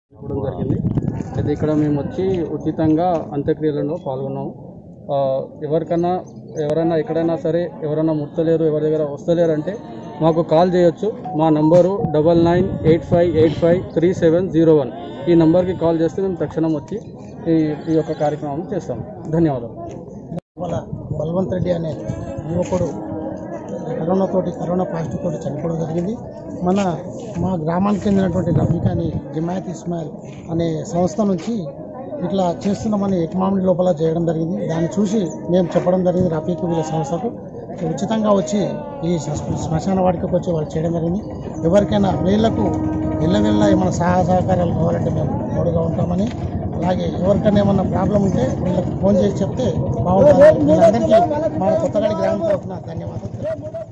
ఇవ్వడం జరిగింది అయితే ఇక్కడ మేము వచ్చి ఉచితంగా అంత్యక్రియలలో పాల్గొన్నాము ఆ, ఎవరికన్నా ఎవరైనా ఎక్కడైనా సరే ఎవరైనా ముట్టలేరు ఎవరి దగ్గర వస్తలేరు అంటే మాకు కాల్ చేయొచ్చు మా number double nine eight five eight five three seven zero one ఈ నంబర్కి కాల్ చేస్తే మేము తక్షణం వచ్చి ఈ ఈ యొక్క కార్యక్రమం చేస్తాం ధన్యవాదాలు వాళ్ళ బల్వంత్ రెడ్డి అనే యువకుడు కరోనా తోటి కరోనా పాజిటివ్ తోటి చనిపోవడం జరిగింది మన మా గ్రామానికి చెందినటువంటి రఫీక్ అని జమాయత్ ఇస్మాయిల్ అనే సంస్థ నుంచి ఇట్లా చేస్తున్నామని ఎకమామిడి లోపల చేయడం జరిగింది దాన్ని చూసి మేము చెప్పడం జరిగింది రఫీక్ వీళ్ళ సంస్థకు ఉచితంగా వచ్చి ఈ శ్మ- శ్మశాన వాటికి వచ్చి వాళ్ళు చేయడం జరిగింది ఎవరికైనా వీళ్లకు వెళ్ళ ఏమైనా సహాయ సహకారాలు కావాలంటే మేము తోడుగా ఉంటామని అలాగే ఎవరికైనా ఏమన్నా ప్రాబ్లం ఉంటే వీళ్ళకి ఫోన్ చేసి చెప్తే బాగుంటుంది వీళ్ళందరికీ మన కొత్తగడి గ్రామం తరఫున ధన్యవాదాలు